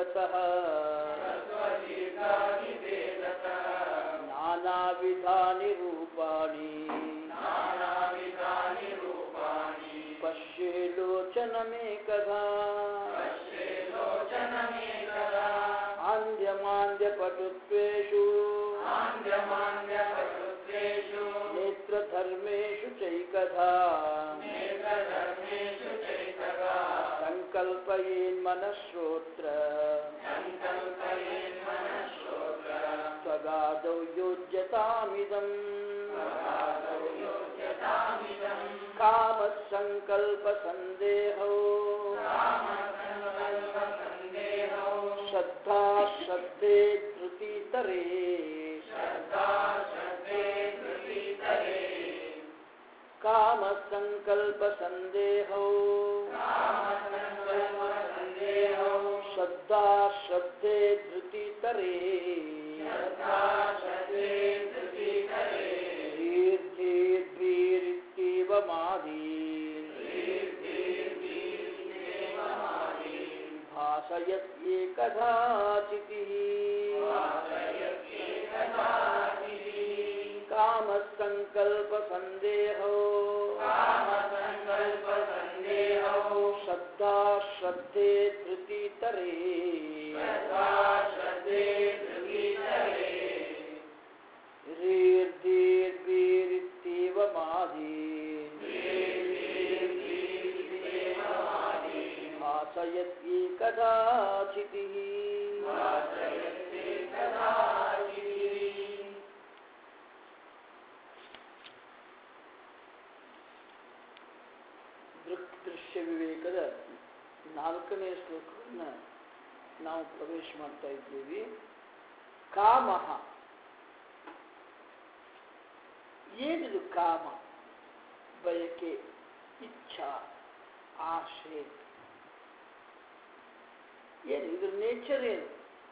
वेदतः नानाविधानि रूपाणि पश्येलोचनमेकधा आन्द्यमान्द्यपटुत्वेषु नेत्रधर्मेषु चैकधा सङ्कल्पयेन्मनश्रोत्र त्वगादौ योज्यतामिदम् कामसङ्कल्पसन्देहौ श्रद्धा श्रद्धे धृतितरे कामसङ्कल्पसन्देहौ श्रद्धा श्रद्धे धृतितरे धीर्धीर्भीरित्येव मादी भाषयत्येकदाचितिः कामसङ्कल्पसन्देहो श्रद्धा श्रद्धे धृतितरे रीर्धीर्भीरित्येव मादी भाषयत्येकदाचितिः ದೃಕ್ ದೃಶ್ಯ ವಿವೇಕದ ನಾಲ್ಕನೇ ಶ್ಲೋಕವನ್ನು ನಾವು ಪ್ರವೇಶ ಮಾಡ್ತಾ ಇದ್ದೀವಿ ಕಾಮ ಏನಿದು ಕಾಮ ಬಯಕೆ ಇಚ್ಛಾ ಆಶೆ ಏನು ಇದ್ರ ನೇಚರ್ ಏನು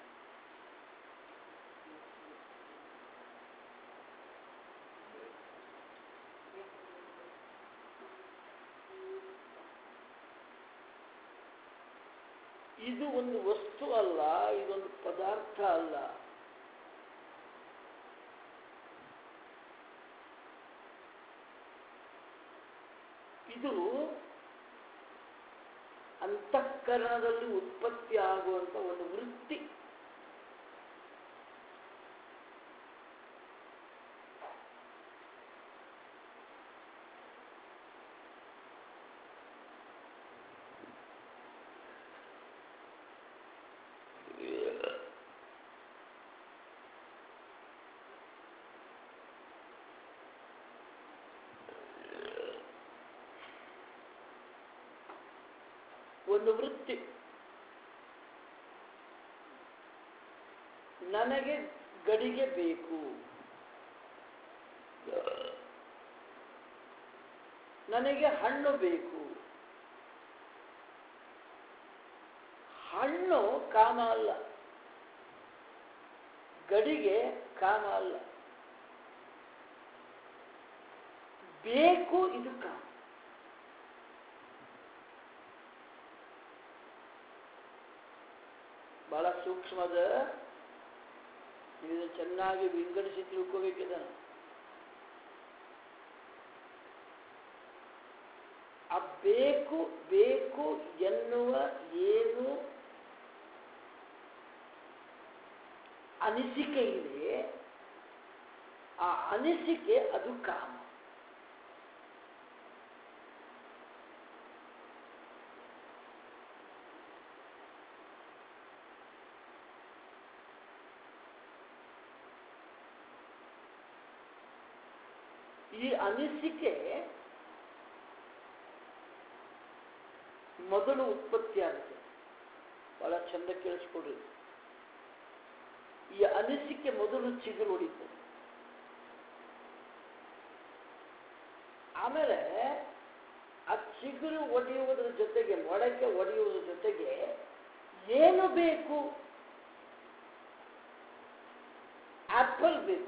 ಇದು ಒಂದು ವಸ್ತು ಅಲ್ಲ ಇದೊಂದು ಪದಾರ್ಥ ಅಲ್ಲ ಇದು ಅಂತಃಕರಣದಲ್ಲಿ ಉತ್ಪತ್ತಿ ಆಗುವಂತ ಒಂದು ವೃತ್ತಿ ಒಂದು ವೃತ್ತಿ ನನಗೆ ಗಡಿಗೆ ಬೇಕು ನನಗೆ ಹಣ್ಣು ಬೇಕು ಹಣ್ಣು ಕಾಮ ಅಲ್ಲ ಗಡಿಗೆ ಕಾಮ ಅಲ್ಲ ಬೇಕು ಇದು ಕಾಮ ಬಹಳ ಸೂಕ್ಷ್ಮದ ನೀವು ಚೆನ್ನಾಗಿ ವಿಂಗಡಿಸಿ ತಿಳ್ಕೋಬೇಕಿದ ಆ ಬೇಕು ಬೇಕು ಎನ್ನುವ ಏನು ಅನಿಸಿಕೆ ಇದೆ ಆ ಅನಿಸಿಕೆ ಅದು ಕಾಮ ಈ ಅನಿಸಿಕೆ ಮೊದಲು ಉತ್ಪತ್ತಿ ಆಗುತ್ತೆ ಬಹಳ ಚಂದ ಕೇಳಿಸ್ಕೊಡ್ರಿ ಈ ಅನಿಸಿಕೆ ಮೊದಲು ಚಿಗುರು ಹೊಡಿತದೆ ಆಮೇಲೆ ಆ ಚಿಗುರು ಒಡೆಯುವುದರ ಜೊತೆಗೆ ಮೊಳಕೆ ಒಡೆಯುವುದರ ಜೊತೆಗೆ ಏನು ಬೇಕು ಆಪಲ್ ಬೇಕು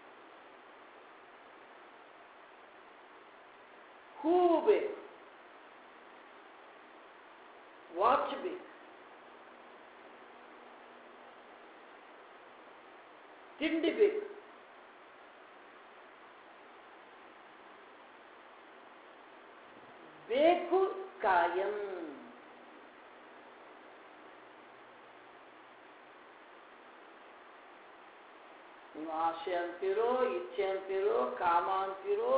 ಹೂವು ಬೇಕು ವಾಚ್ ಬೇಕು ತಿಂಡಿ ಬೇಕು ಬೇಕು ಕಾಯಂ ನೀವು ಆಸೆ ಅಂತೀರೋ ಇಚ್ಛೆ ಅಂತೀರೋ ಕಾಮ ಅಂತೀರೋ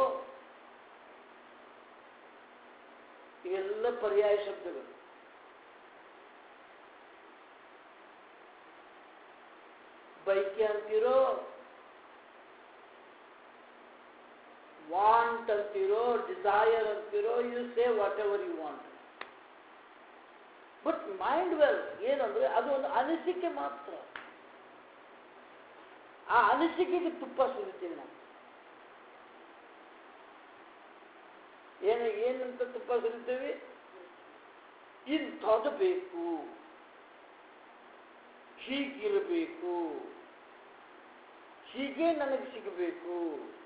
ಇವೆಲ್ಲ ಪರ್ಯಾಯ ಶಬ್ದಗಳು ಬೈಕೆ ಅಂತೀರೋ ವಾಂಟ್ ಅಂತೀರೋ ಡಿಸೈರ್ ಅಂತೀರೋ you say whatever you want but mind well ಏನಂದ್ರೆ ಅದು ಒಂದು ಅನಿಸಿಕೆ ಮಾತ್ರ ಆ ಅನಿಸಿಕೆಗೆ ತುಪ್ಪ ಸುರಿತೀವಿ ನಾವು ಏನು ಏನಂತ ತುಪ್ಪ ಸುರಿತೀವಿ ಇಂಥದ್ದು ಬೇಕು ಹೀಗಿರಬೇಕು ಹೀಗೆ ನನಗೆ ಸಿಗಬೇಕು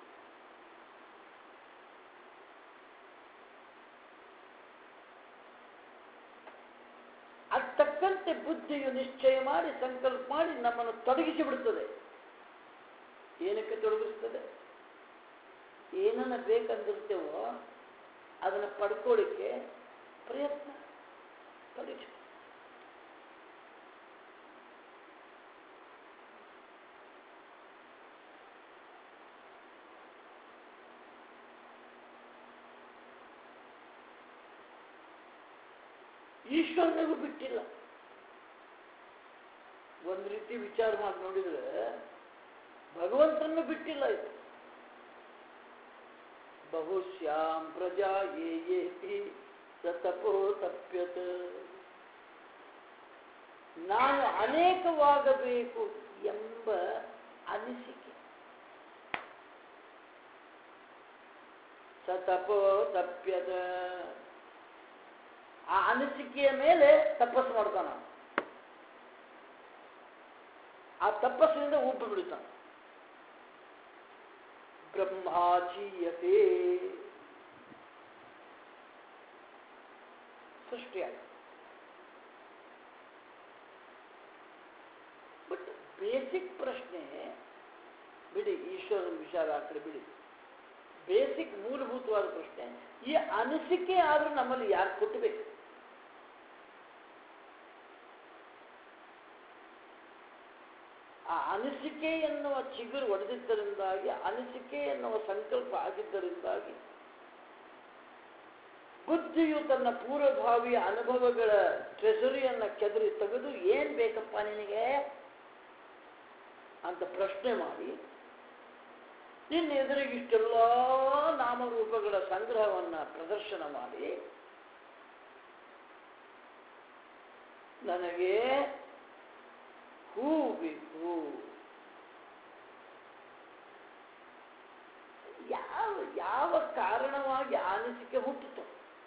ಅದ್ ತಕ್ಕಂತೆ ಬುದ್ಧಿಯು ನಿಶ್ಚಯ ಮಾಡಿ ಸಂಕಲ್ಪ ಮಾಡಿ ನಮ್ಮನ್ನು ತೊಡಗಿಸಿ ಬಿಡುತ್ತದೆ ಏನಕ್ಕೆ ತೊಡಗಿಸ್ತದೆ ಏನನ್ನ ಬೇಕಂದಿರ್ತೇವೋ ಅದನ್ನು ಪಡ್ಕೊಳ್ಳಿಕ್ಕೆ ಪ್ರಯತ್ನ ಪರೀಕ್ಷೆ ಈಶ್ವರನಿಗೂ ಬಿಟ್ಟಿಲ್ಲ ಒಂದು ರೀತಿ ವಿಚಾರ ಮಾಡಿ ನೋಡಿದ್ರೆ ಭಗವಂತನನ್ನು ಬಿಟ್ಟಿಲ್ಲ ಇದು ಬಹುಶ್ಯಾಂ ಪ್ರಜಾ ಯೇ ಯೇತಿ ಸ ತಪೋ ತಪ್ಯತ ನಾನು ಅನೇಕವಾಗಬೇಕು ಎಂಬ ಅನಿಸಿಕೆ ಸ ತಪೋ ತಪ್ಯದ ಆ ಅನಿಸಿಕೆಯ ಮೇಲೆ ತಪಸ್ಸು ಮಾಡ್ತಾನ ಆ ತಪಸ್ಸಿನಿಂದ ಉಬ್ಬಿ ಬಿಡುತ್ತಾನ ಬ್ರಹ್ಮಾಚೀಯತೆ ಸೃಷ್ಟಿಯಾಗ ಬಟ್ ಬೇಸಿಕ್ ಪ್ರಶ್ನೆ ಬಿಡಿ ಈಶ್ವರನ ವಿಚಾರ ಆ ಕಡೆ ಬಿಡಿ ಬೇಸಿಕ್ ಮೂಲಭೂತವಾದ ಪ್ರಶ್ನೆ ಈ ಅನಿಸಿಕೆ ಆದ್ರೂ ನಮ್ಮಲ್ಲಿ ಯಾರು ಕೊಟ್ಟಬೇಕು ಆ ಅನಿಸಿಕೆ ಎನ್ನುವ ಚಿಗುರು ಒಡೆದಿದ್ದರಿಂದಾಗಿ ಅನಿಸಿಕೆ ಎನ್ನುವ ಸಂಕಲ್ಪ ಆಗಿದ್ದರಿಂದಾಗಿ ಬುದ್ಧಿಯು ತನ್ನ ಪೂರ್ವಭಾವಿಯ ಅನುಭವಗಳ ಟ್ರೆಸರಿಯನ್ನ ಕೆದರಿ ತೆಗೆದು ಏನ್ ಬೇಕಪ್ಪ ನಿನಗೆ ಅಂತ ಪ್ರಶ್ನೆ ಮಾಡಿ ನಿನ್ನ ಎದುರಿಗೆ ಇಷ್ಟೆಲ್ಲ ನಾಮರೂಪಗಳ ಸಂಗ್ರಹವನ್ನ ಪ್ರದರ್ಶನ ಮಾಡಿ ನನಗೆ ಹೂ ಬೇಕು ಯಾವ ಯಾವ ಕಾರಣವಾಗಿ ಅನಿಸಿಕೆ ಹುಟ್ಟಿತು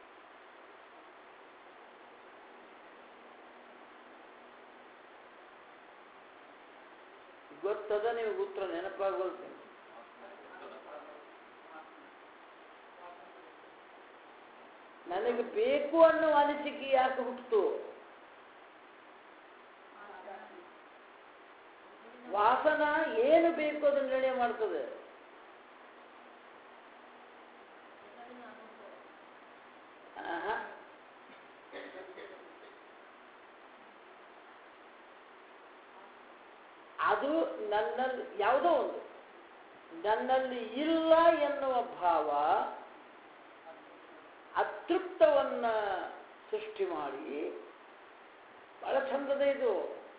ಗೊತ್ತದ ನೀವು ಉತ್ತರ ನೆನಪಾಗೋಲ್ತೀನಿ ನನಗೆ ಬೇಕು ಅನ್ನೋ ಅನಿಸಿಕೆ ಯಾಕೆ ಹುಟ್ಟಿತು ವಾಸನ ಏನು ಬೇಕು ಅದನ್ನು ನಿರ್ಣಯ ಮಾಡ್ತದೆ ಆಹಾ. ಅದು ನನ್ನಲ್ಲಿ ಯಾವುದೋ ಒಂದು ನನ್ನಲ್ಲಿ ಇಲ್ಲ ಎನ್ನುವ ಭಾವ ಅತೃಪ್ತವನ್ನ ಸೃಷ್ಟಿ ಮಾಡಿ ಬಹಳ ಚಂದದ ಇದು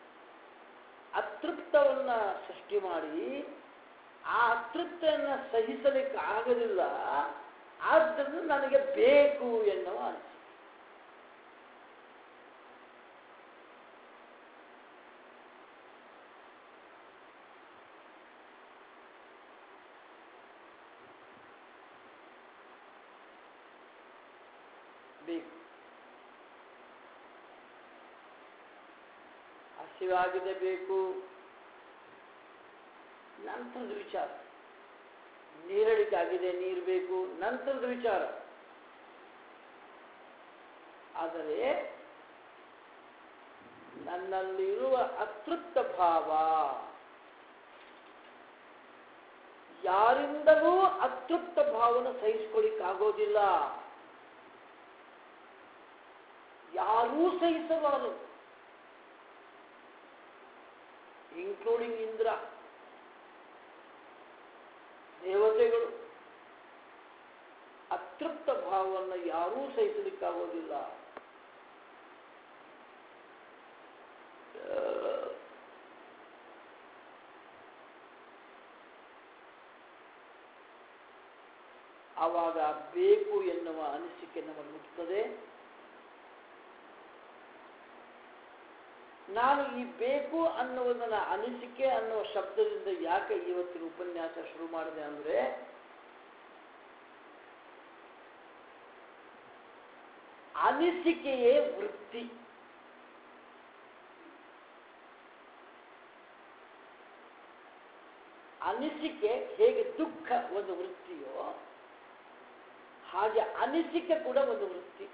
ಅತೃಪ್ತವನ್ನ ಸೃಷ್ಟಿ ಮಾಡಿ ಆ ಅತೃಪ್ತಿಯನ್ನ ಸಹಿಸಲಿಕ್ಕೆ ಆಗಲಿಲ್ಲ ಆದ್ದರಿಂದ ನನಗೆ ಬೇಕು ಎನ್ನುವ ಅನಿಸಿಕೆ ಬೇಕು ಹಸಿವಾಗಿದೆ ಬೇಕು ನಂತರದ ವಿಚಾರ ನೀರಡಿಕೆ ಆಗಿದೆ ನೀರು ಬೇಕು ನಂತರದ ವಿಚಾರ ಆದರೆ ನನ್ನಲ್ಲಿರುವ ಅತೃಪ್ತ ಭಾವ ಯಾರಿಂದಲೂ ಅತೃಪ್ತ ಭಾವನ ಸಹಿಸ್ಕೊಳ್ಳಿಕ್ಕಾಗೋದಿಲ್ಲ ಯಾರೂ ಸಹಿಸಬಾರದು ಇನ್ಕ್ಲೂಡಿಂಗ್ ಇಂದ್ರ ದೇವತೆಗಳು ಅತೃಪ್ತ ಭಾವವನ್ನು ಯಾರೂ ಸಹಿಸಲಿಕ್ಕಾಗೋದಿಲ್ಲ ಆವಾಗ ಬೇಕು ಎನ್ನುವ ಅನಿಸಿಕೆ ನಮಗೆ ಹುಟ್ಟುತ್ತದೆ ನಾನು ಈ ಬೇಕು ಅನ್ನುವುದನ್ನ ಅನಿಸಿಕೆ ಅನ್ನುವ ಶಬ್ದದಿಂದ ಯಾಕೆ ಇವತ್ತಿನ ಉಪನ್ಯಾಸ ಶುರು ಮಾಡಿದೆ ಅಂದ್ರೆ ಅನಿಸಿಕೆಯೇ ವೃತ್ತಿ ಅನಿಸಿಕೆ ಹೇಗೆ ದುಃಖ ಒಂದು ವೃತ್ತಿಯೋ ಹಾಗೆ ಅನಿಸಿಕೆ ಕೂಡ ಒಂದು ವೃತ್ತಿ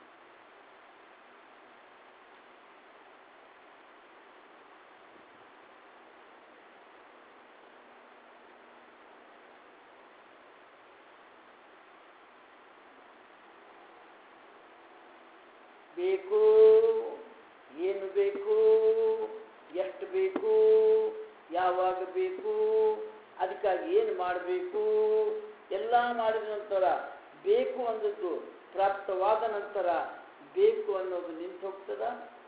ಬೇಕು ಏನು ಬೇಕು ಎಷ್ಟು ಬೇಕು ಯಾವಾಗ ಬೇಕು ಅದಕ್ಕಾಗಿ ಏನು ಮಾಡಬೇಕು ಎಲ್ಲ ಮಾಡಿದ ನಂತರ ಬೇಕು ಅಂದದ್ದು ಪ್ರಾಪ್ತವಾದ ನಂತರ ಬೇಕು ಅನ್ನೋದು ನಿಂತು ಹೋಗ್ತದ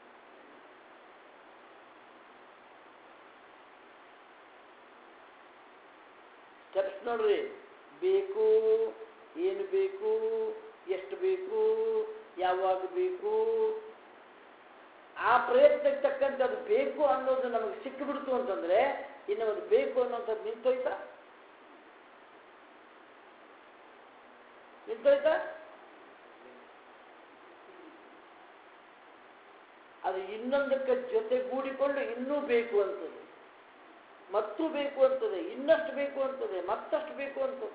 ಸ್ಟೆಪ್ಸ್ ನೋಡ್ರಿ ಬೇಕು ಏನು ಬೇಕು ಎಷ್ಟು ಬೇಕು ಯಾವಾಗ ಬೇಕು ಆ ಪ್ರಯತ್ನಕ್ಕೆ ತಕ್ಕಂತೆ ಅದು ಬೇಕು ಅನ್ನೋದು ನಮಗೆ ಸಿಕ್ಕಿಬಿಡ್ತು ಅಂತಂದ್ರೆ ಇನ್ನು ಅದು ಬೇಕು ಅನ್ನೋಂಥದ್ದು ನಿಂತೋಯ್ತಾ ನಿಂತೋಯ್ತಾ ಅದು ಇನ್ನೊಂದಕ್ಕೆ ಜೊತೆಗೂಡಿಕೊಂಡು ಇನ್ನೂ ಬೇಕು ಅಂತದೆ ಮತ್ತೂ ಬೇಕು ಅಂತದೆ ಇನ್ನಷ್ಟು ಬೇಕು ಅಂತದೆ ಮತ್ತಷ್ಟು ಬೇಕು ಅಂತದೆ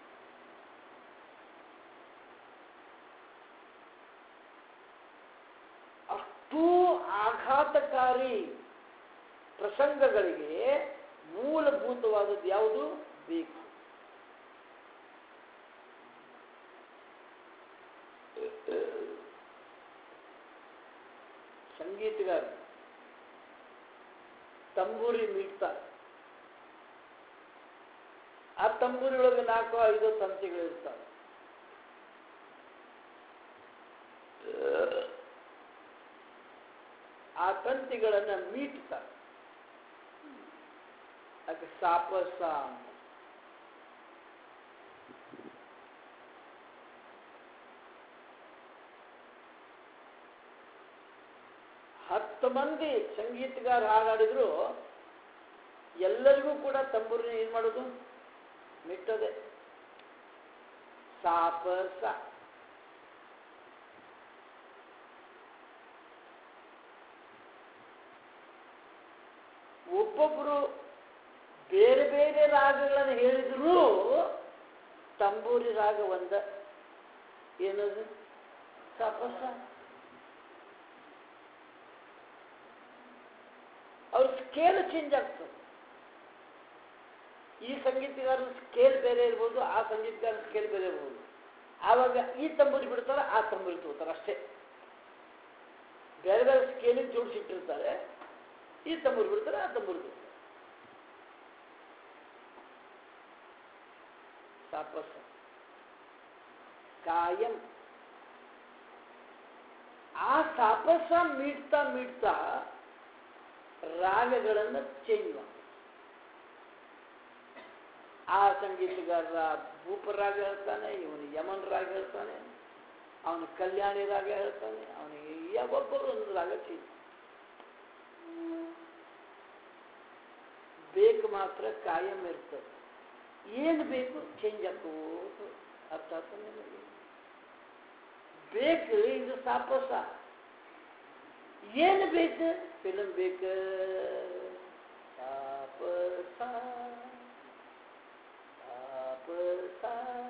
ಅಷ್ಟೂ ಆಘಾತಕಾರಿ ಪ್ರಸಂಗಗಳಿಗೆ ಮೂಲಭೂತವಾದದ್ದು ಯಾವುದು ಬೇಕು ಸಂಗೀತಗಾರ ತಂಬೂರಿ ಮೀಡ್ತಾರೆ ಆ ತಂಬೂರಿ ಒಳಗೆ ನಾಲ್ಕು ಐದು ತಂತಿಗಳಿರ್ತಾವೆ ಆ ತಂತಿಗಳನ್ನು ಮೀಟ್ತಾರೆ ಅದಕ್ಕೆ ಸಾಪಸ ಅಂತ ಹತ್ತು ಮಂದಿ ಸಂಗೀತಗಾರ ಹಾಡಾಡಿದ್ರು ಎಲ್ಲರಿಗೂ ಕೂಡ ತಂಬೂರಿನ ಏನ್ ಮಾಡೋದು ಮಿಟ್ಟದೆ ಸಾಪ ಸ ಒಬ್ಬೊಬ್ಬರು ಬೇರೆ ಬೇರೆ ರಾಗಗಳನ್ನು ಹೇಳಿದ್ರು ತಂಬೂರಿ ರಾಗ ಒಂದ ಏನದು ಸಾಪಸ ಅವ್ರ ಸ್ಕೇಲ್ ಚೇಂಜ್ ಆಗ್ತದೆ ಈ ಸಂಗೀತಗಾರನ ಸ್ಕೇಲ್ ಬೇರೆ ಇರ್ಬೋದು ಆ ಸಂಗೀತಗಾರನ ಸ್ಕೇಲ್ ಬೇರೆ ಇರ್ಬೋದು ಆವಾಗ ಈ ತಂಬೂರಿ ಬಿಡ್ತಾರೆ ಆ ತಂಬೂರಿ ತಗೋತಾರೆ ಅಷ್ಟೇ ಬೇರೆ ಬೇರೆ ಸ್ಕೇಲಿಗೆ ಜೋಡಿಸಿಟ್ಟಿರ್ತಾರೆ ಈ ತಂಬೂರಿ ಬಿಡ್ತಾರೆ ಆ ತಂಬೂರಿ ತಗೋತಾರೆ ತಾಪಸ ಕಾಯಂ ಆ ತಾಪಸ ಮೀಡ್ತಾ ಮೀಡ್ತಾ ರಾಗಗಳನ್ನು ಚೇಂಜ್ ಮಾಡಿ ಆ ಸಂಗೀತಗಾರರ ಭೂಪರಾಗ ಹೇಳ್ತಾನೆ ಇವನು ಯಮನ್ ರಾಗ ಹೇಳ್ತಾನೆ ಅವನು ಕಲ್ಯಾಣಿ ರಾಗ ಹೇಳ್ತಾನೆ ಅವನಿಗೆ ಯಾವೊಬ್ಬರು ಒಂದು ರಾಗ ಚೇಂಜ್ ಬೇಕು ಮಾತ್ರ ಕಾಯಂ ಇರ್ತದೆ ಏನು ಬೇಕು ಚೇಂಜ್ ಹಾಕೋದು ಅರ್ಥ ಆಗ್ತದೆ ನಿಮಗೆ ಬೇಕು ಇದು ಸಾಪಸ ಏನು ಬೇಕು ಫಿಲಮ್ ಬೇಕು ಸಾಪಸ ಸಾಪಸ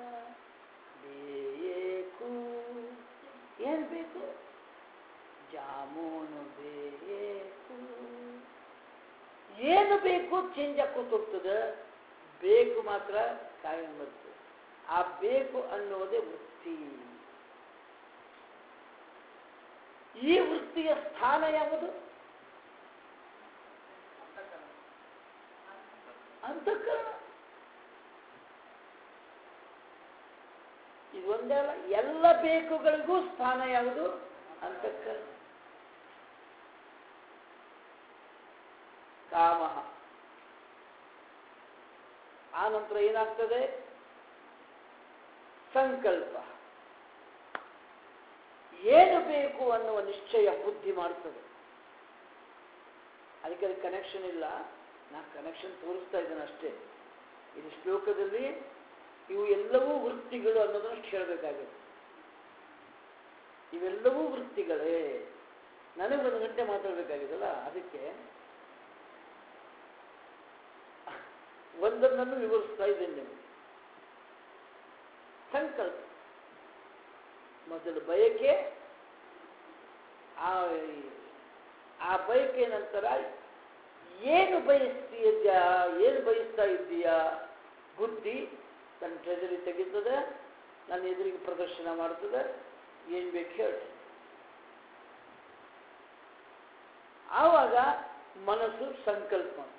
ಬೇಕು ಏನು ಬೇಕು ಜಾಮೂನು ಬೇಕು ಏನು ಬೇಕು ಚೇಂಜ್ ಹಾಕೋತ ಹೋಗ್ತದೆ ಬೇಕು ಮಾತ್ರ ಕಾಯಂ ಬರ್ತದೆ ಆ ಬೇಕು ಅನ್ನೋದೇ ವೃತ್ತಿ ಈ ವೃತ್ತಿಯ ಸ್ಥಾನ ಯಾವುದು ಅಂತಃಕರಣ ಇದೊಂದೇ ಅಲ್ಲ ಎಲ್ಲ ಬೇಕುಗಳಿಗೂ ಸ್ಥಾನ ಯಾವುದು ಅಂತಃಕರಣ ಕಾಮ ಆ ನಂತರ ಏನಾಗ್ತದೆ ಸಂಕಲ್ಪ ಏನು ಬೇಕು ಅನ್ನುವ ನಿಶ್ಚಯ ಬುದ್ಧಿ ಮಾಡ್ತದೆ ಅದಕ್ಕೆ ಅದಕ್ಕೆ ಕನೆಕ್ಷನ್ ಇಲ್ಲ ನಾ ಕನೆಕ್ಷನ್ ತೋರಿಸ್ತಾ ಇದ್ದೇನೆ ಅಷ್ಟೇ ಇದು ಶ್ಲೋಕದಲ್ಲಿ ಇವು ಎಲ್ಲವೂ ವೃತ್ತಿಗಳು ಅನ್ನೋದನ್ನು ಹೇಳಬೇಕಾಗುತ್ತೆ ಇವೆಲ್ಲವೂ ವೃತ್ತಿಗಳೇ ನನಗೆ ಒಂದು ಗಂಟೆ ಮಾತಾಡಬೇಕಾಗಿದೆಲ್ಲ ಅದಕ್ಕೆ ಒಂದೊಂದನ್ನು ವಿವರಿಸ್ತಾ ಇದ್ದೇನೆ ನಿಮಗೆ ಸಂಕಲ್ಪ ಮೊದಲು ಬಯಕೆ ಆ ಆ ಬಯಕೆ ನಂತರ ಏನು ಬಯಸ್ತೀಯಾ ಏನು ಬಯಸ್ತಾ ಇದ್ದೀಯಾ ಬುದ್ಧಿ ತನ್ನ ಟ್ರೆಜರಿ ತೆಗಿತದೆ ನನ್ನ ಎದುರಿಗೆ ಪ್ರದರ್ಶನ ಮಾಡ್ತದೆ ಏನು ಬೇಕು ಹೇಳಿ ಆವಾಗ ಮನಸ್ಸು ಸಂಕಲ್ಪ ಮಾಡ್ತದೆ.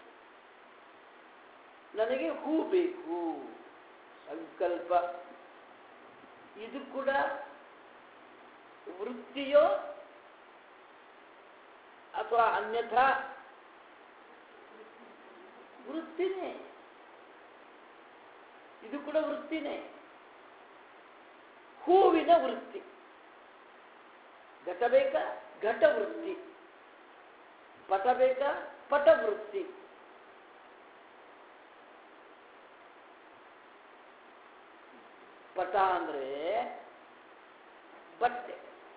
ನನಗೆ ಹೂ ಬೇಕು ಸಂಕಲ್ಪ ಇದು ಕೂಡ ವೃತ್ತಿಯೋ ಅಥವಾ ಅನ್ಯಥಾ ವೃತ್ತಿನೇ ಇದು ಕೂಡ ವೃತ್ತಿನೇ ಹೂವಿನ ವೃತ್ತಿ ಘಟ ಬೇಕಾ ಘಟ ವೃತ್ತಿ ಪಟ ಬೇಕಾ ಪಟ ವೃತ್ತಿ ಪಟ ಅಂದ್ರೆ ಬಟ್ಟೆ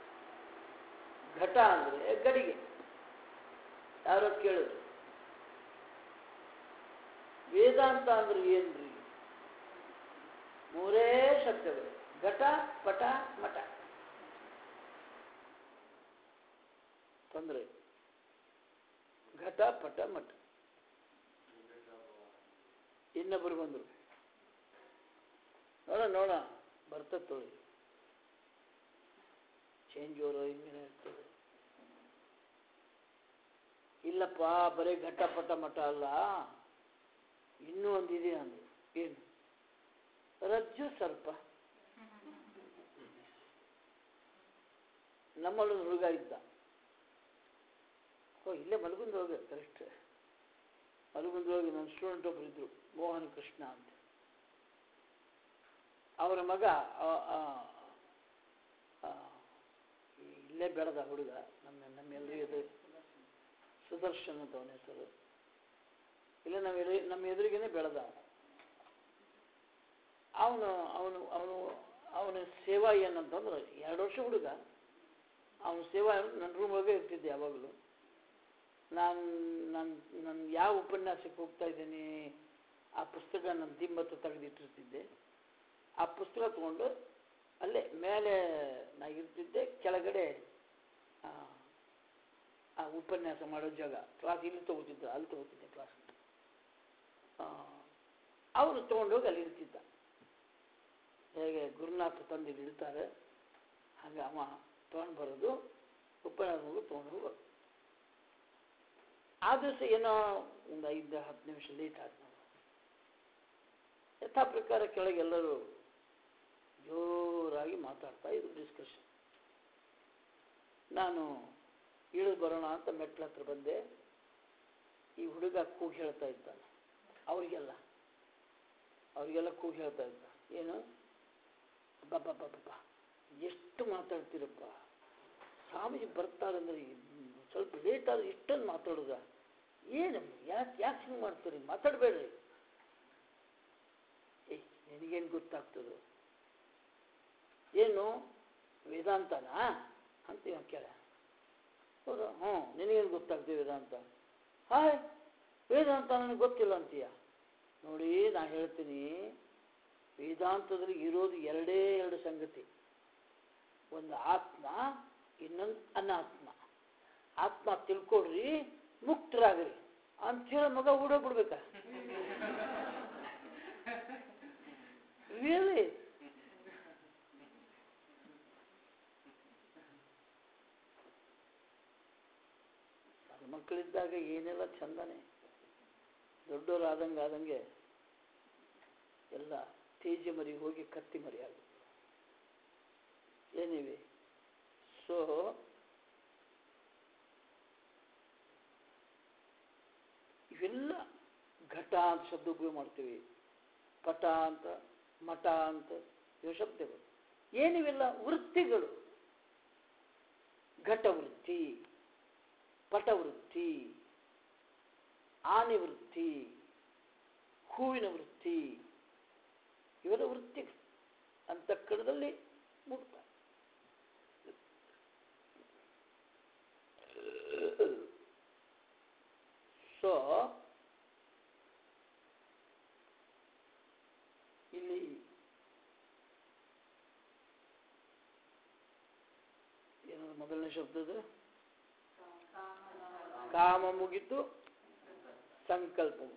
ಘಟ ಅಂದ್ರೆ ಗಡಿಗೆ ಯಾರೋ ಕೇಳಿದ್ರು ವೇದಾಂತ ಅಂದ್ರೆ ಏನ್ರಿ ಮೂರೇ ಶಬ್ದಗಳು ಘಟ ಪಟ ಮಠ ತೊಂದರೆ ಘಟ ಪಟ ಮಠ ಇನ್ನೊಬ್ಬರು ಬಂದರು ನೋಡ ನೋಡ ಬರ್ತದೆ ತೊಳಿ ಚೇಂಜ್ ಓವರ್ ಹಿಂಗೇನೆ ಇರ್ತದೆ ಇಲ್ಲಪ್ಪ ಬರೀ ಘಟ್ಟ ಪಟ ಮಠ ಅಲ್ಲ ಇನ್ನೂ ಒಂದಿದೆ ಅಂದು ಏನು ರಜ್ಜು ಸರ್ಪ ನಮ್ಮಲ್ಲೊಂದು ಹುಡುಗ ಇದ್ದ ಓ ಇಲ್ಲೇ ಮಲಗುಂದ ಹೋಗ ಕರೆಕ್ಟ್ ಮಲಗುಂದ ಹೋಗಿ ನನ್ನ ಸ್ಟೂಡೆಂಟ್ ಒಬ್ರು ಇದ್ರು ಮೋಹನ್ ಕೃಷ್ಣ ಅಂತ ಅವರ ಮಗ ಆ- ಆ- ಆ, ಇಲ್ಲೇ ಬೆಳೆದ ಹುಡುಗ ನಮ್ಮ ನಮ್ಮೆಲ್ಲರಿಗೂ ಸುದರ್ಶನ್ ಅಂತ ಅವನ ಹೆಸರು ಇಲ್ಲ ನಮ್ಮ ಎದುರು ನಮ್ಮ ಎದುರಿಗೇನೆ ಬೆಳೆದ ಅವನು ಅವನು ಅವನು ಅವನ ಸೇವಾ ಏನಂತಂದ್ರೆ ಎರಡು ವರ್ಷ ಹುಡುಗ ಅವನ ಸೇವಾ ನನ್ನ ರೂಮ್ ಒಳಗೆ ಇರ್ತಿದ್ದೆ ಯಾವಾಗಲೂ ನಾನು ನಾನು ನಾನು ಯಾವ ಉಪನ್ಯಾಸಕ್ಕೆ ಹೋಗ್ತಾ ಇದ್ದೀನಿ ಆ ಪುಸ್ತಕ ನನ್ನ ದಿಮ್ಮತ್ತು ತೆಗೆದಿಟ್ಟಿರ್ತಿದ್ದೆ ಆ ಪುಸ್ತಕ ತಗೊಂಡು ಅಲ್ಲೇ ಮೇಲೆ ನಾ ಇರ್ತಿದ್ದೆ ಕೆಳಗಡೆ ಆ, ಆ ಉಪನ್ಯಾಸ ಮಾಡೋ ಜಾಗ ಕ್ಲಾಸ್ ಇಲ್ಲಿ ತಗೋತಿದ್ದ ಅಲ್ಲಿ ತಗೋತಿದ್ದೆ ಕ್ಲಾಸ್ ಅವರು ತೊಗೊಂಡೋಗಿ ಅಲ್ಲಿ ಇಡ್ತಿದ್ದ ಹೇಗೆ ಗುರುನಾಥ ತಂದು ಇಲ್ಲಿ ಇಡ್ತಾರೆ ಹಾಗೆ ಅವ ತೊಗೊಂಡು ಬರೋದು ಉಪನ್ಯಾಸ ಹೋಗಿ ತೊಗೊಂಡು ಹೋಗೋದು ಆ ದಿವಸ ಏನೋ ಒಂದು ಐದು ಹತ್ತು ನಿಮಿಷ ಲೇಟ್ ಆದ ನಾವು ಯಥಾ ಪ್ರಕಾರ ಕೆಳಗೆ ಎಲ್ಲರೂ ಜೋರಾಗಿ ಮಾತಾಡ್ತಾ ಇದ್ರು ಡಿಸ್ಕಷನ್ ನಾನು ಇಳಿದು ಬರೋಣ ಅಂತ ಮೆಟ್ಲ ಹತ್ರ ಬಂದೆ ಈ ಹುಡುಗ ಕೂಗಿ ಹೇಳ್ತಾ ಇದ್ದಾನೆ ಅವರಿಗೆಲ್ಲ ಅವರಿಗೆಲ್ಲ ಕೂಗಿ ಹೇಳ್ತಾ ಇದ್ದ ಏನು ಅಬ್ಬಬ್ಬಬ್ಬಬ್ಬ ಎಷ್ಟು ಮಾತಾಡ್ತೀರಪ್ಪ ಸ್ವಾಮೀಜಿ ಬರ್ತಾರಂದ್ರೆ ಈ- ಸ್ವಲ್ಪ ಲೇಟ್ ಆದ್ರೆ ಇಷ್ಟೊಂದು ಮಾತಾಡೋದ ಏನು ಯಾಕೆ ಯಾಕೆ ಹಿಂಗೆ ಮಾಡ್ತೀರಿ ಮಾತಾಡಬೇಡ್ರಿ ಏ ನಿನಗೇನು ಗೊತ್ತಾಗ್ತದೆ ಏನು ವೇದಾಂತನಾ ಅಂತ ಇವ ಕೇಳ ಹೌದಾ ಹ್ಞೂ ನಿನಗೇನು ಗೊತ್ತಾಗ್ತದೆ ವೇದಾಂತ ಹಾಯ್ ವೇದಾಂತ ನನಗೆ ಗೊತ್ತಿಲ್ಲ ಅಂತೀಯ ನೋಡಿ ನಾ ಹೇಳ್ತೀನಿ ವೇದಾಂತದಲ್ಲಿ ಇರೋದು ಎರಡೇ ಎರಡು ಸಂಗತಿ ಒಂದು ಆತ್ಮ ಇನ್ನೊಂದು ಅನಾತ್ಮ ಆತ್ಮ ತಿಳ್ಕೊಡ್ರಿ ಮುಕ್ತರಾಗ್ರಿ ಅಂತ ಹೇಳಿ ಮಗ ಓಡೋಗ್ಬಿಡ್ಬೇಕ ಮಕ್ಕಳಿದ್ದಾಗ ಏನೆಲ್ಲ ಚಂದನೆ ದೊಡ್ಡವರು ಆದಂಗೆ ಆದಂಗೆ ಎಲ್ಲ ತೇಜ ಮರಿ ಹೋಗಿ ಕತ್ತಿ ಮರಿ ಆಗುತ್ತೆ ಏನಿವೆ ಸೊ ಇವೆಲ್ಲ ಘಟ ಅಂತ ಶಬ್ದ ಉಪಯೋಗ ಮಾಡ್ತೀವಿ ಪಟ ಅಂತ ಮಠ ಅಂತ ಇವು ಶಬ್ದಗಳು ಏನಿವೆಲ್ಲ ವೃತ್ತಿಗಳು ಘಟವೃತ್ತಿ ಪಟವೃತ್ತಿ ಆನೆ ವೃತ್ತಿ ಹೂವಿನ ವೃತ್ತಿ ಇವೆಲ್ಲ ವೃತ್ತಿಗಳು ಅಂತಃಕರಣದಲ್ಲಿ ಮುಕ್ತ ಸೊ ಇಲ್ಲಿ ಏನದು ಮೊದಲನೇ ಶಬ್ದದ ಕಾಮ ಮುಗಿತು ಸಂಕಲ್ಪ ಮುಗಿತು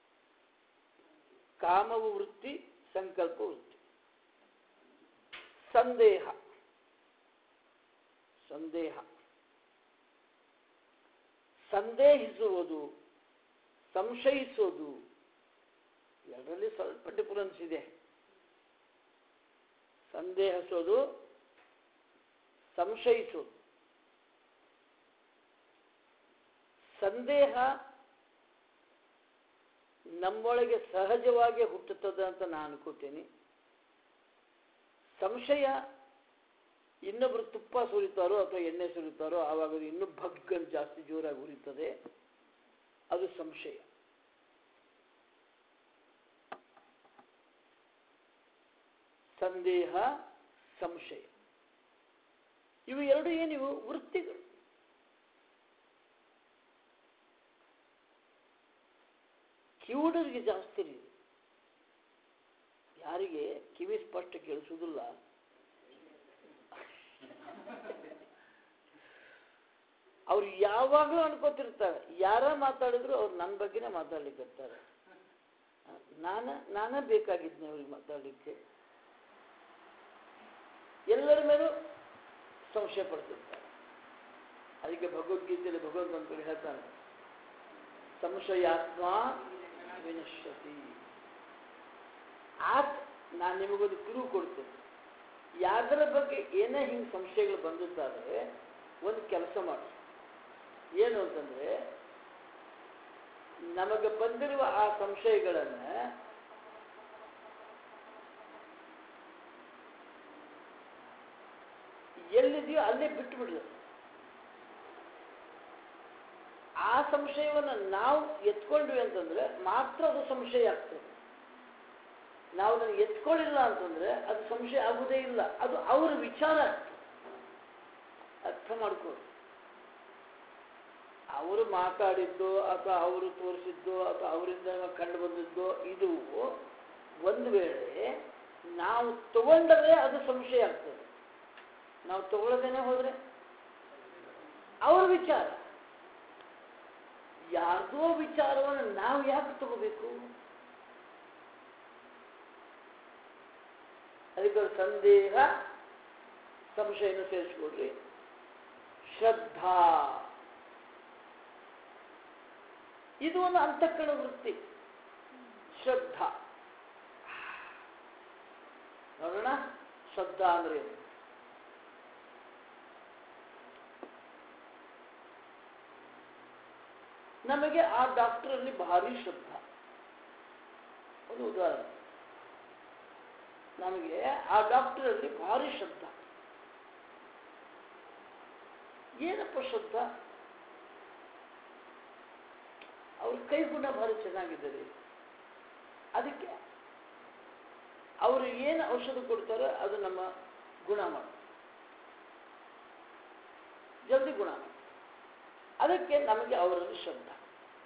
ಕಾಮವು ವೃತ್ತಿ ಸಂಕಲ್ಪ ವೃತ್ತಿ ಸಂದೇಹ ಸಂದೇಹ ಸಂದೇಹಿಸುವುದು ಸಂಶಯಿಸೋದು ಎರಡರಲ್ಲಿ ಸ್ವಲ್ಪ ಡಿಫರೆನ್ಸ್ ಇದೆ ಸಂದೇಹಿಸೋದು ಸಂಶಯಿಸೋದು ಸಂದೇಹ ನಮ್ಮೊಳಗೆ ಸಹಜವಾಗಿ ಹುಟ್ಟುತ್ತದೆ ಅಂತ ನಾನು ಅನ್ಕೋತೀನಿ ಸಂಶಯ ಇನ್ನೊಬ್ರು ತುಪ್ಪ ಸುರಿತಾರೋ ಅಥವಾ ಎಣ್ಣೆ ಸುರಿತಾರೋ ಆವಾಗ ಅದು ಇನ್ನೂ ಭಗ್ಗನ್ ಜಾಸ್ತಿ ಜೋರಾಗಿ ಉರಿತದೆ ಅದು ಸಂಶಯ ಸಂದೇಹ ಸಂಶಯ ಇವು ಎರಡು ಏನಿವು ವೃತ್ತಿಗಳು ಕಿವುಡರಿಗೆ ಜಾಸ್ತಿ ರೀ ಇದು. ಯಾರಿಗೆ ಕಿವಿ ಸ್ಪಷ್ಟ ಕೇಳಿಸುವುದಿಲ್ಲ ಅವ್ರು ಯಾವಾಗಲೂ ಅನ್ಕೋತಿರ್ತಾರೆ ಯಾರ ಮಾತಾಡಿದ್ರು ಅವ್ರು ನನ್ನ ಬಗ್ಗೆನೇ ಮಾತಾಡ್ಲಿಕ್ಕಿರ್ತಾರೆ ನಾನ ನಾನೇ ಬೇಕಾಗಿದ್ನೆ ಅವ್ರಿಗೆ ಮಾತಾಡಲಿಕ್ಕೆ ಎಲ್ಲರ ಮೇಲೂ ಸಂಶಯ ಪಡ್ತಿರ್ತಾರೆ ಅದಕ್ಕೆ ಭಗವದ್ಗೀತೆಯಲ್ಲಿ ಭಗವಂತ ಒಂದು ಕಡೆ ಹೇಳ್ತಾನೆ ಸಂಶಯಾತ್ಮ ವಿನಶ್ಯತಿ ಆತ್ ನಾನು ನಿಮಗೊಂದು ಕ್ಲೂ ಕೊಡ್ತೇನೆ ಯಾವ್ದರ ಬಗ್ಗೆ ಏನೇ ಹಿಂಗೆ ಸಂಶಯಗಳು ಬಂದಿದ್ದಾದ್ರೆ ಒಂದು ಕೆಲಸ ಮಾಡಿ ಏನು ಅಂತಂದ್ರೆ ನಮಗೆ ಬಂದಿರುವ ಆ ಸಂಶಯಗಳನ್ನ ಎಲ್ಲಿದೆಯೋ ಅಲ್ಲೇ ಬಿಟ್ಟು ಬಿಡ್ರಿ ಆ ಸಂಶಯವನ್ನು ನಾವು ಎತ್ಕೊಂಡ್ವಿ ಅಂತಂದ್ರೆ ಮಾತ್ರ ಅದು ಸಂಶಯ ಆಗ್ತದೆ ನಾವು ಅದನ್ನು ಎತ್ಕೊಳ್ಳಿಲ್ಲ ಅಂತಂದ್ರೆ ಅದು ಸಂಶಯ ಆಗುವುದೇ ಇಲ್ಲ ಅದು ಅವರ ವಿಚಾರ ಆಗ್ತದೆ ಅರ್ಥ ಮಾಡ್ಕೊಳ್ಳಿ ಅವರು ಮಾತಾಡಿದ್ದು ಅಥವಾ ಅವರು ತೋರಿಸಿದ್ದು ಅಥವಾ ಅವರಿಂದ ಕಂಡು ಬಂದಿದ್ದು ಇದು ಒಂದು ವೇಳೆ ನಾವು ತಗೊಂಡರೆ ಅದು ಸಂಶಯ ಆಗ್ತದೆ ನಾವು ತಗೊಳ್ಳದೇನೆ ಹೋದ್ರೆ ಅವ್ರ ವಿಚಾರ ಯಾರ್ದೋ ವಿಚಾರವನ್ನು ನಾವು ಯಾಕೆ ತಗೋಬೇಕು ಅದಕ್ಕೆ ಅವ್ರ ಸಂದೇಹ ಸಂಶಯನ ಸೇರಿಸ್ಕೊಡ್ರಿ ಶ್ರದ್ಧಾ ಇದು ಒಂದು ಅಂತಃಕರಣ ವೃತ್ತಿ ಶ್ರದ್ಧಾ ನೋಡೋಣ ಶ್ರದ್ಧಾ ಅಂದ್ರೆ ಏನು ನಮಗೆ ಆ ಡಾಕ್ಟರಲ್ಲಿ ಭಾರಿ ಶ್ರದ್ಧಾ ಒಂದು ಉದಾಹರಣೆ ನಮಗೆ ಆ ಡಾಕ್ಟರಲ್ಲಿ ಭಾರಿ ಶ್ರದ್ಧಾ ಏನಪ್ಪ ಶ್ರದ್ಧಾ ಅವ್ರ ಕೈಗುಣ ಭಾರಿ ಚೆನ್ನಾಗಿದೆ ರೀ ಅದಕ್ಕೆ ಅವರು ಏನು ಔಷಧ ಕೊಡ್ತಾರೋ ಅದು ನಮ್ಮ ಗುಣ ಮಾಡುತ್ತೆ ಜಲ್ದಿ ಗುಣ ಮಾಡುತ್ತೆ ಅದಕ್ಕೆ ನಮಗೆ ಅವರಲ್ಲಿ ಶ್ರದ್ಧಾ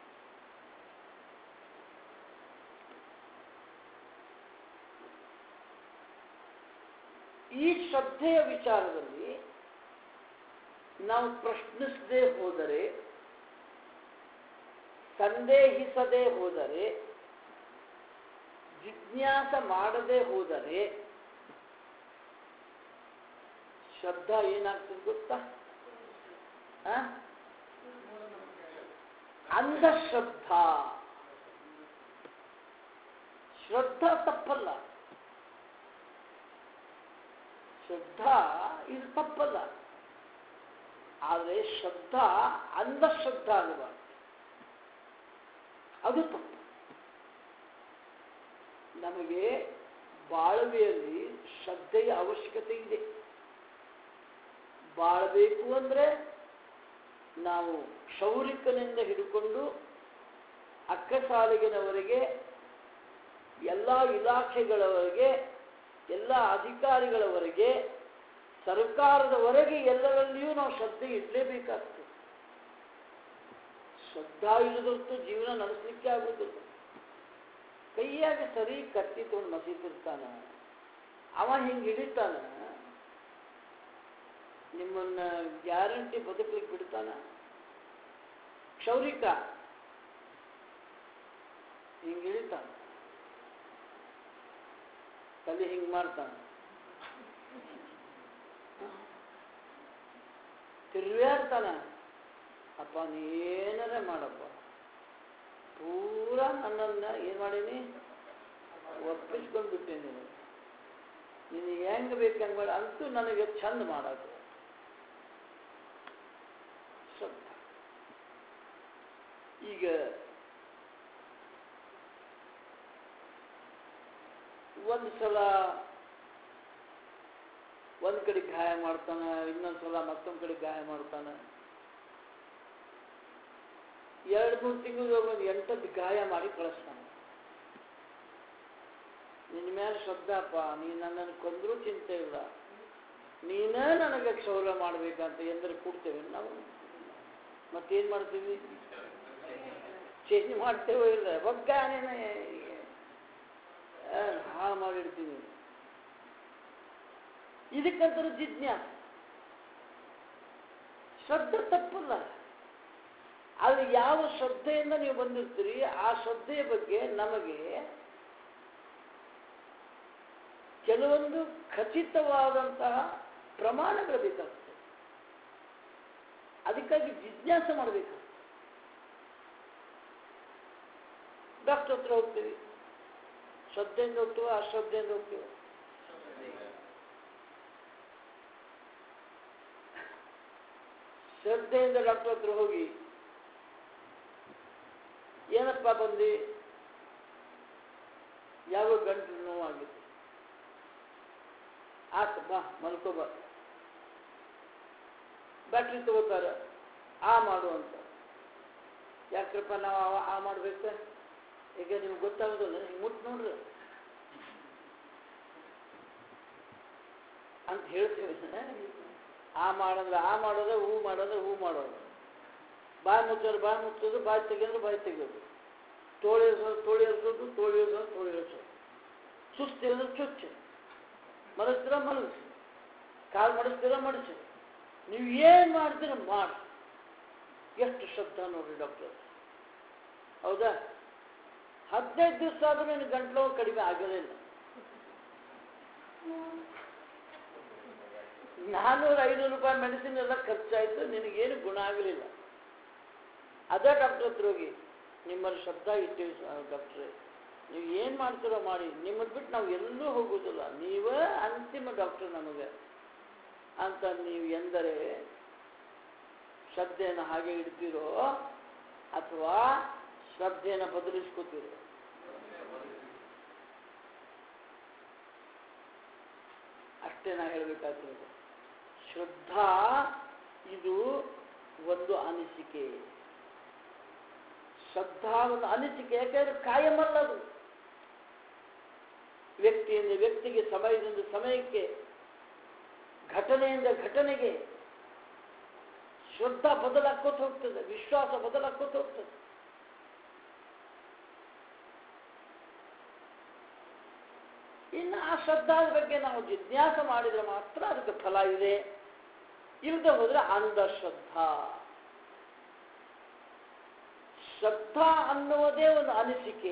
ಈ ಶ್ರದ್ಧೆಯ ವಿಚಾರದಲ್ಲಿ ನಾವು ಪ್ರಶ್ನಿಸದೆ ಹೋದರೆ ಸಂದೇಹಿಸದೆ ಹೋದರೆ ಜಿಜ್ಞಾಸ ಮಾಡದೆ ಹೋದರೆ ಶ್ರದ್ಧಾ ಏನಾಗ್ತದೆ ಗೊತ್ತಾ ಆ? ಅಂಧಶ್ರದ್ಧಾ ಶ್ರದ್ಧಾ ತಪ್ಪಲ್ಲ ಶ್ರದ್ಧಾ ಇದು ತಪ್ಪಲ್ಲ ಆದರೆ ಶ್ರದ್ಧಾ ಅಂಧಶ್ರದ್ಧಾ ಆಗಬಾರ್ದು ಅದು ತಪ್ಪು ನಮಗೆ ಬಾಳ್ವೆಯಲ್ಲಿ ಶ್ರದ್ಧೆಯ ಅವಶ್ಯಕತೆ ಇದೆ ಬಾಳಬೇಕು ಅಂದರೆ ನಾವು ಕ್ಷೌರಿಕನಿಂದ ಹಿಡ್ಕೊಂಡು ಅಕ್ಕಸಾಲಿಗಿನವರೆಗೆ ಎಲ್ಲ ಇಲಾಖೆಗಳವರೆಗೆ ಎಲ್ಲ ಅಧಿಕಾರಿಗಳವರೆಗೆ ಸರ್ಕಾರದವರೆಗೆ ಎಲ್ಲರಲ್ಲಿಯೂ ನಾವು ಶ್ರದ್ಧೆ ಇಡಲೇಬೇಕಾಗ್ತದೆ ಶ್ರದ್ಧಾ ಇಲ್ಲದಂತೂ ಜೀವನ ನಡೆಸಲಿಕ್ಕೆ ಆಗುವುದಿಲ್ಲ ಕೈಯಾಗ ಸರಿ ಕತ್ತಿ ತೊಗೊಂಡು ಮಸೀತಿರ್ತಾನ ಅವ ಹಿಂಗೆ ಹಿಡಿತಾನ ನಿಮ್ಮನ್ನ ಗ್ಯಾರಂಟಿ ಬದುಕಲಿಕ್ಕೆ ಬಿಡ್ತಾನ ಕ್ಷೌರಿಕ ಹಿಂಗೆ ಹಿಡಿತಾನ ತಲೆ ಹಿಂಗೆ ಮಾಡ್ತಾನ ತಿರ್ವ್ಯಾಡ್ತಾನ ಅಪ್ಪ ನೀ ಏನಾರ ಮಾಡಪ್ಪ ಪೂರ ನನ್ನನ್ನ ಏನು ಮಾಡೀನಿ ಒಪ್ಪಿಸ್ಕೊಂಡು ಬಿಟ್ಟೇನೆ ನೀನು ಹೆಂಗೆ ಬೇಕು ಹಂಗೆ ಮಾಡಿ ಅಂತೂ ನನಗೆ ಚಂದ ಮಾಡೋದು ಸ್ವಲ್ಪ ಈಗ ಒಂದು ಸಲ ಒಂದು ಕಡೆ ಗಾಯ ಮಾಡ್ತಾನೆ ಇನ್ನೊಂದು ಸಲ ಮತ್ತೊಂದು ಕಡೆ ಗಾಯ ಮಾಡ್ತಾನೆ ಎರಡು ಮೂರು ತಿಂಗಳು ಒಂದು ಎಂಟತ್ತು ಗಾಯ ಮಾಡಿ ಕಳಿಸ್ತಾನೆ ನಿನ್ನ ಮೇಲೆ ಶ್ರದ್ಧಾಪ್ಪ ನೀನು ನನ್ನನ್ನು ಕೊಂದರೂ ಚಿಂತೆ ಇಲ್ಲ ನೀನೇ ನನಗೆ ಕ್ಷೌರ ಮಾಡಬೇಕಂತ ಎಂದ್ರೆ ಕೊಡ್ತೇವೆ ನಾವು ಮತ್ತೇನು ಮಾಡ್ತೀವಿ ಚೇಂಜ್ ಮಾಡ್ತೇವೋ ಇಲ್ಲ ಒಗ್ಗಾನೇನೆ ಹಾಳು ಮಾಡಿಡ್ತೀವಿ ಇದಕ್ಕಂತರೂ ಜಿಜ್ಞಾಸ ಶ್ರದ್ಧೆ ತಪ್ಪಲ್ಲ ಆದರೆ ಯಾವ ಶ್ರದ್ಧೆಯಿಂದ ನೀವು ಬಂದಿರ್ತೀರಿ ಆ ಶ್ರದ್ಧೆಯ ಬಗ್ಗೆ ನಮಗೆ ಕೆಲವೊಂದು ಖಚಿತವಾದಂತಹ ಪ್ರಮಾಣಗಳು ಬೇಕಾಗ್ತದೆ ಅದಕ್ಕಾಗಿ ಜಿಜ್ಞಾಸೆ ಮಾಡಬೇಕು ಡಾಕ್ಟರ್ ಹತ್ರ ಹೋಗ್ತೀವಿ ಶ್ರದ್ಧೆಯಿಂದ ಹೋಗ್ತೀವೋ ಅಶ್ರದ್ಧೆಯಿಂದ ಹೋಗ್ತೀವೋ ಶ್ರದ್ಧೆಯಿಂದ ಡಾಕ್ಟರ್ ಹತ್ರ ಹೋಗಿ ಏನಪ್ಪ ಬಂದು ಯಾವ ಗಂಟು ನೋವಾಗಿದೆ ಆತು ಬಾ ಮಲ್ಕೋ ಬಾ ಬ್ಯಾಟ್ರಿ ತಗೋತಾರೆ ಆ ಮಾಡು ಅಂತ ಯಾಕ್ರಪ್ಪ ನಾವು ಆ- ಆ ಮಾಡ್ಬೇಕು ಈಗ ನಿಮ್ಗೆ ಗೊತ್ತಾಗೋದಿಲ್ಲ ಹಿಂಗೆ ಮುಟ್ಟು ನೋಡ್ರಿ ಅಂತ ಹೇಳ್ತೇವೆ ಆ ಮಾಡಂದ್ರೆ ಆ ಮಾಡೋದು ಹೂ ಮಾಡೋದು ಹೂ ಮಾಡೋದು ಬಾಯಿ ಮುಚ್ಚೋದು ಬಾಯಿ ಮುಚ್ಚೋದು ಬಾಯಿ ತೆಗೆಯೋದು ಬಾಯಿ ತೆಗೆಯೋದು ತೋಳಿ ಇರಿಸೋದು ತೋಳಿ ಇರಿಸೋದು ತೋಳಿ ಇರಿಸೋದು ತೋಳಿ ಇರಿಸೋದು ಸುಸ್ತಿರೋದು ಚುಚ್ಚು ಮಲಸ್ತೀರ ಮಲಗಿಸಿ ಕಾಲು ಮಡಿಸ್ತೀರ ಮಡಿಸಿ ನೀವು ಏನು ಮಾಡ್ತೀರ ಮಾಡಿ ಎಷ್ಟು ಶ್ರದ್ಧಾ ನೋಡ್ರಿ ಡಾಕ್ಟರ್ ಹೌದಾ ಹದಿನೈದು ದಿವಸ ಆದ್ರೂ ನೀನು ಗಂಟ್ಲು ಕಡಿಮೆ ಆಗೋದಿಲ್ಲ ನಾನ್ನೂರು ಐನೂರು ರೂಪಾಯಿ ಮೆಡಿಸಿನ್ ಎಲ್ಲ ಖರ್ಚಾಯಿತು ನಿನಗೇನು ಗುಣ ಆಗಲಿಲ್ಲ ಅದೇ ಡಾಕ್ಟರ್ ಹತ್ರ ಹೋಗಿ ನಿಮ್ಮಲ್ಲಿ ಶಬ್ದ ಇಟ್ಟೇವಿ ಡಾಕ್ಟ್ರೆ ನೀವು ಏನು ಮಾಡ್ತೀರೋ ಮಾಡಿ ನಿಮ್ಮನ್ನು ಬಿಟ್ಟು ನಾವು ಎಲ್ಲೂ ಹೋಗೋದಿಲ್ಲ ನೀವೇ ಅಂತಿಮ ಡಾಕ್ಟರ್ ನಮಗೆ ಅಂತ ನೀವು ಎಂದರೆ ಶ್ರದ್ಧೆಯನ್ನು ಹಾಗೆ ಇಡ್ತೀರೋ ಅಥವಾ ಶ್ರದ್ಧೆಯನ್ನು ಬದಲಿಸ್ಕೋತೀರೋ ಅಷ್ಟೇ ನಾ ಹೇಳಬೇಕಾಗ್ತದೆ ಶ್ರದ್ಧಾ ಇದು ಒಂದು ಅನಿಸಿಕೆ ಶ್ರದ್ಧಾ ಒಂದು ಅನಿಸಿಕೆ ಯಾಕೆಂದ್ರೆ ಕಾಯಮಲ್ಲ ಅದು ವ್ಯಕ್ತಿಯಿಂದ ವ್ಯಕ್ತಿಗೆ ಸಮಯದಿಂದ ಸಮಯಕ್ಕೆ ಘಟನೆಯಿಂದ ಘಟನೆಗೆ ಶ್ರದ್ಧಾ ಬದಲಾಕೋತ ಹೋಗ್ತದೆ ವಿಶ್ವಾಸ ಬದಲಾಕೋತ ಹೋಗ್ತದೆ ಇನ್ನು ಆ ಶ್ರದ್ಧಾದ ಬಗ್ಗೆ ನಾವು ಜಿಜ್ಞಾಸ ಮಾಡಿದರೆ ಮಾತ್ರ ಅದಕ್ಕೆ ಫಲ ಇದೆ ಇಲ್ಲದೆ ಹೋದ್ರೆ ಅಂಧಶ್ರದ್ಧಾ ಶ್ರದ್ಧಾ ಅನ್ನುವುದೇ ಒಂದು ಅನಿಸಿಕೆ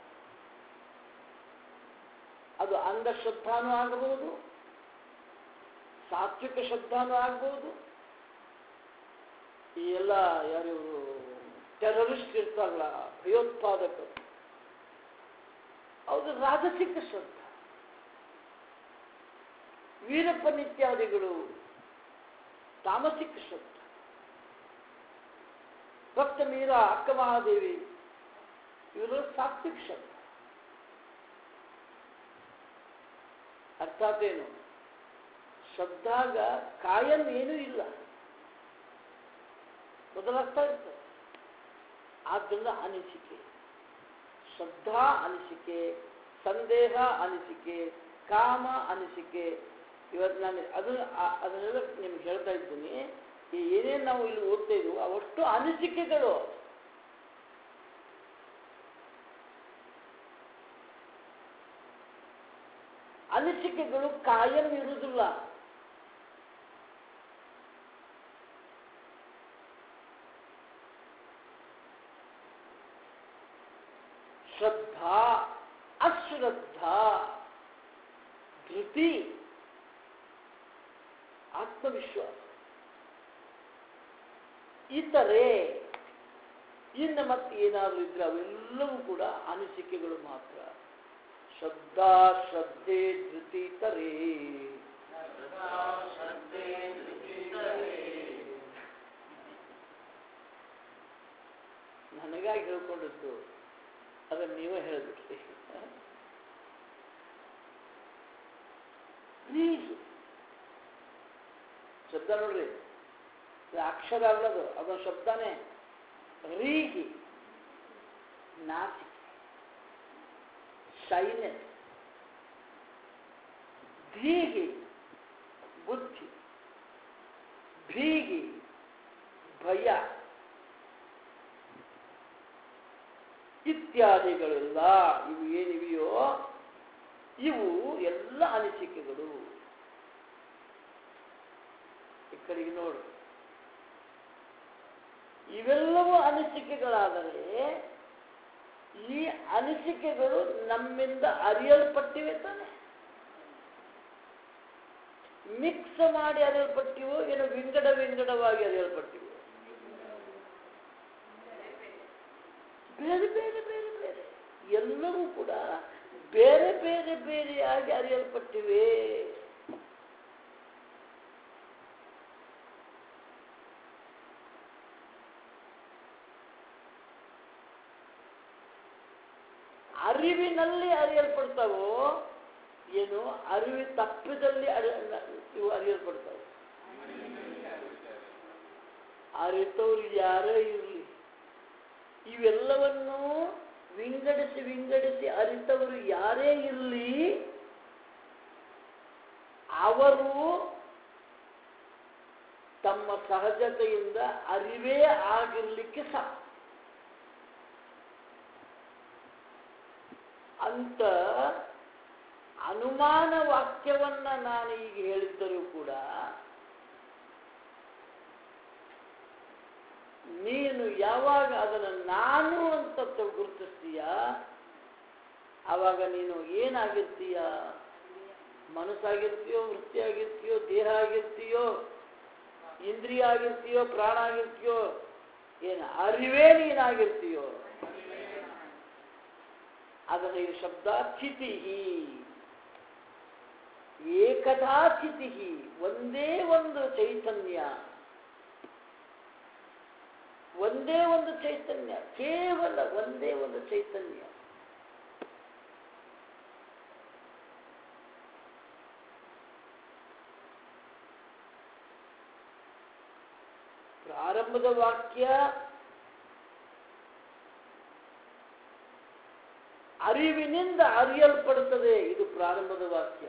ಅದು ಅಂಧಶ್ರದ್ಧಾನೂ ಆಗಬಹುದು ಸಾತ್ವಿಕ ಶ್ರದ್ಧಾನೂ ಆಗಬಹುದು ಈ ಎಲ್ಲ ಯಾರಿವರು ಟೆರರಿಸ್ಟ್ ಇರ್ತಾರಲ್ಲ ಭಯೋತ್ಪಾದಕರು ಅವರು ರಾಜಸಿಕ ಶ್ರದ್ಧಾ ವೀರಪ್ಪನಿತ್ಯಾದಿಗಳು ತಾಮಸಿಕ ಶ್ರದ್ಧಾ ಭಕ್ತ ಮೀರಾ ಅಕ್ಕ ಮಹಾದೇವಿ ಇವರು ಸಾತ್ವಿಕ ಶ್ರದ್ಧಾ ಅರ್ಥಾತ್ ಏನು ಶ್ರದ್ಧಾಗ ಕಾಯಂ ಏನೂ ಇಲ್ಲ ಬದಲಾಗ್ತಾ ಇರ್ತದೆ ಆದ್ದರಿಂದ ಅನಿಸಿಕೆ ಶ್ರದ್ಧಾ ಅನಿಸಿಕೆ ಸಂದೇಹ ಅನಿಸಿಕೆ ಕಾಮ ಅನಿಸಿಕೆ ಇವತ್ತು ನಾನು ಅದನ್ನ ಆ- ಅದನ್ನೆಲ್ಲ ನಿಮ್ಗೆ ಹೇಳ್ತಾ ಇದ್ದೀನಿ ಈ ಏನೇನು ನಾವು ಇಲ್ಲಿ ಓದ್ತಾ ಇದ್ವು ಅವಷ್ಟು ಅನಿಸಿಕೆಗಳು ಅನಿಸಿಕೆಗಳು ಕಾಯಂ ಇರುವುದಿಲ್ಲ ಶ್ರದ್ಧಾ ಅಶ್ರದ್ಧಾ ಧೃತಿ ಆತ್ಮವಿಶ್ವಾಸ ಇತರೆ ಇನ್ನು ಮತ್ತೆ ಏನಾದರೂ ಇದ್ರೆ ಅವೆಲ್ಲವೂ ಕೂಡ ಅನಿಸಿಕೆಗಳು ಮಾತ್ರ ಶ್ರದ್ಧಾ ಶ್ರದ್ಧೆ ಧೃತಿ ತರೇ ನನಗಾಗಿ ಹೇಳ್ಕೊಂಡಿದ್ದು ಅದನ್ನು ನೀವೇ ಹೇಳಿಬಿಟ್ರಿ ಪ್ಲೀಸ್ ಶಬ್ದ ನೋಡ್ರಿ ಇದು ಅಕ್ಷರ ಅಲ್ಲದು ಅದೊಂದು ಶಬ್ದನೇ ರೀಗಿ ನಾಚಿಕೆ ಶೈನೆಸ್ ಧೀಗಿ ಬುದ್ಧಿ ಭೀಗಿ ಭಯ ಇತ್ಯಾದಿಗಳೆಲ್ಲ ಇವು ಏನಿವೆಯೋ ಇವು ಎಲ್ಲ ಅನಿಸಿಕೆಗಳು ಈ ಕಡೆಗೆ ನೋಡು ಇವೆಲ್ಲವೂ ಅನಿಸಿಕೆಗಳಾದರೆ ಈ ಅನಿಸಿಕೆಗಳು ನಮ್ಮಿಂದ ಅರಿಯಲ್ಪಟ್ಟಿವೆ ತಾನೆ ಮಿಕ್ಸ್ ಮಾಡಿ ಅರಿಯಲ್ಪಟ್ಟಿವೋ ಏನೋ ವಿಂಗಡ ವಿಂಗಡವಾಗಿ ಅರಿಯಲ್ಪಟ್ಟಿವೋ ಬೇರೆ ಬೇರೆ ಬೇರೆ ಬೇರೆ ಎಲ್ಲವೂ ಕೂಡ ಬೇರೆ ಬೇರೆ ಬೇರೆಯಾಗಿ ಅರಿಯಲ್ಪಟ್ಟಿವೆ ಅರಿವಿನಲ್ಲಿ ಅರಿಯಲ್ಪಡ್ತಾವೋ ಏನು ಅರಿವಿ ತಪ್ಪಿದಲ್ಲಿ ಅರಿ- ಇವು ಅರಿಯಲ್ಪಡ್ತಾವೆ ಅರಿತವ್ರು ಯಾರೇ ಇರಲಿ ಇವೆಲ್ಲವನ್ನು ವಿಂಗಡಿಸಿ ವಿಂಗಡಿಸಿ ಅರಿತವರು ಯಾರೇ ಇರಲಿ ಅವರು ತಮ್ಮ ಸಹಜತೆಯಿಂದ ಅರಿವೇ ಆಗಿರ್ಲಿಕ್ಕೆ ಸಾಕು ಅಂತ ಅನುಮಾನ ವಾಕ್ಯವನ್ನ ನಾನು ಈಗ ಹೇಳಿದ್ದರೂ ಕೂಡ ನೀನು ಯಾವಾಗ ಅದನ್ನು ನಾನು ಅಂತ ತ- ಗುರುತಿಸ್ತೀಯ ಆವಾಗ ನೀನು ಏನಾಗಿರ್ತೀಯ ಮನಸ್ಸಾಗಿರ್ತೀಯೋ ವೃತ್ತಿ ಆಗಿರ್ತೀಯೋ ದೇಹ ಆಗಿರ್ತೀಯೋ ಇಂದ್ರಿಯ ಆಗಿರ್ತೀಯೋ ಪ್ರಾಣ ಆಗಿರ್ತೀಯೋ ಏನು ಅರಿವೇ ನೀನಾಗಿರ್ತೀಯೋ ಅದರ ಈ ಶಬ್ದ ಸ್ಥಿತಿ ಏಕದಾ ಸ್ಥಿತಿ ಒಂದೇ ಒಂದು ಚೈತನ್ಯ ಒಂದೇ ಒಂದು ಚೈತನ್ಯ ಕೇವಲ ಒಂದೇ ಒಂದು ಚೈತನ್ಯ ಪ್ರಾರಂಭದ ವಾಕ್ಯ ಅರಿವಿನಿಂದ ಅರಿಯಲ್ಪಡುತ್ತದೆ ಇದು ಪ್ರಾರಂಭದ ವಾಕ್ಯ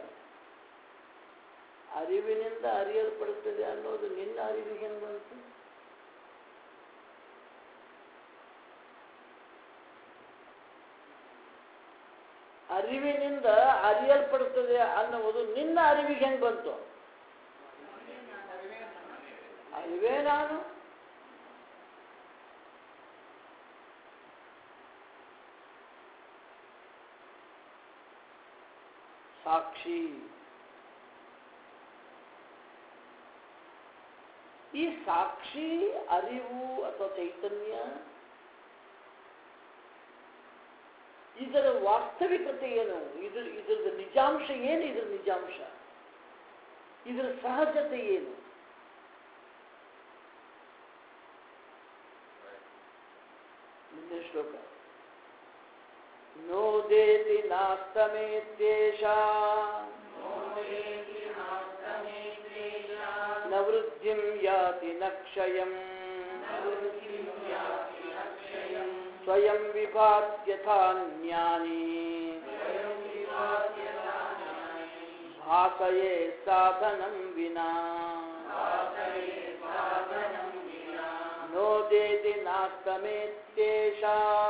ಅರಿವಿನಿಂದ ಅರಿಯಲ್ಪಡುತ್ತದೆ ಅನ್ನೋದು ನಿನ್ನ ಅರಿವಿಗೆ ಹೆಂಗ್ ಬಂತು ಅರಿವಿನಿಂದ ಅರಿಯಲ್ಪಡುತ್ತದೆ ಅನ್ನುವುದು ನಿನ್ನ ಅರಿವಿಗೆ ಹೆಂಗ್ ಬಂತು ಅರಿವೇ ನಾನು ಸಾಕ್ಷಿ ಈ ಸಾಕ್ಷಿ ಅರಿವು ಅಥವಾ ಚೈತನ್ಯ ಇದರ ವಾಸ್ತವಿಕತೆ ಏನು ಇದ್ರ ಇದ್ರದ್ದು ನಿಜಾಂಶ ಏನು ಇದ್ರ ನಿಜಾಂಶ ಇದರ ಸಹಜತೆ ಏನು ಮುಂದಿನ ಶ್ಲೋಕ ನೋದೇತಿ ನಾಸ್ತಮೇತ್ಯೇಷ ನ ವೃದ್ಧಿಂ ಯಾತಿ ನ ಕ್ಷಯಂ ಸ್ವಯಂ ವಿಭಾತ್ಯಥಾನ್ಯಾನಿ ಭಾಸಯೇ ಸಾಧನಂ ವಿನಾ ನೋದೇತಿ ನಾಸ್ತಮೇತ್ಯೇಷ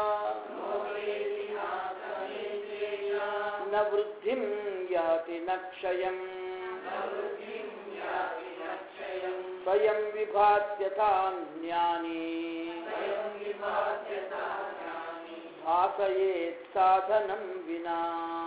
ನ ವೃದ್ಧಿಂ ಯಾತಿ ನ ಕ್ಷಯಂ ಸ್ವಯಂ ವಿಭಾತ್ಯಥಾನ್ಯಾನಿ ಭಾಸಯೇತ್ ಸಾಧನಂ ವಿನಾ